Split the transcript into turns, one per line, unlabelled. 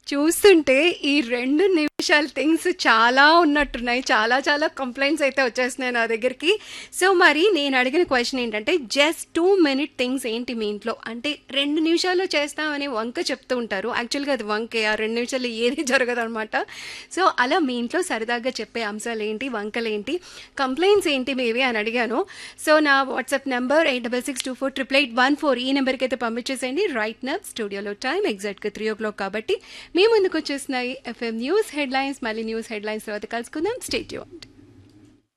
చూస్తుంటే ఈ 2 నిమిషాల థింగ్స్ చాలా ఉన్నట్టున్నాయి. చాలా చాలా కంప్లెయింట్స్ అయితే వచ్చేస్తున్నాయి నా దగ్గరికి. సో, మరి నేను అడిగిన క్వెషన్ ఏంటంటే జస్ట్ 2 మినిట్ థింగ్స్ ఏంటి మీ ఇంట్లో? అంటే 2 నిమిషాల్లో చేస్తామని వంక చెప్తూ ఉంటారు. యాక్చువల్‌గా అది వంకే. ఆ 2 నిమిషాల్లో ఏది జరగదనమాట. సో, అలా మీ ఇంట్లో సరదాగా చెప్పే అంశాలేంటి? వంకలేంటి? కంప్లెయింట్స్ ఏంటి మీవి అని అడిగాను. సో, నా వాట్సాప్ నంబర్ 8662488814 ఈ నెంబర్‌కైతే పంపించేసేయండి. రైట్ నౌ స్టూడియోలో టైం ఎగ్జాక్ట్‌గా 3:00 కాబట్టి మీ ముందుకొచ్చేస్తున్నాయి ఎఫ్ఎం న్యూస్ హెడ్‌లైన్స్. మళ్ళీ న్యూస్ హెడ్‌లైన్స్ తర్వాత కలుసుకుందాం. Stay tuned.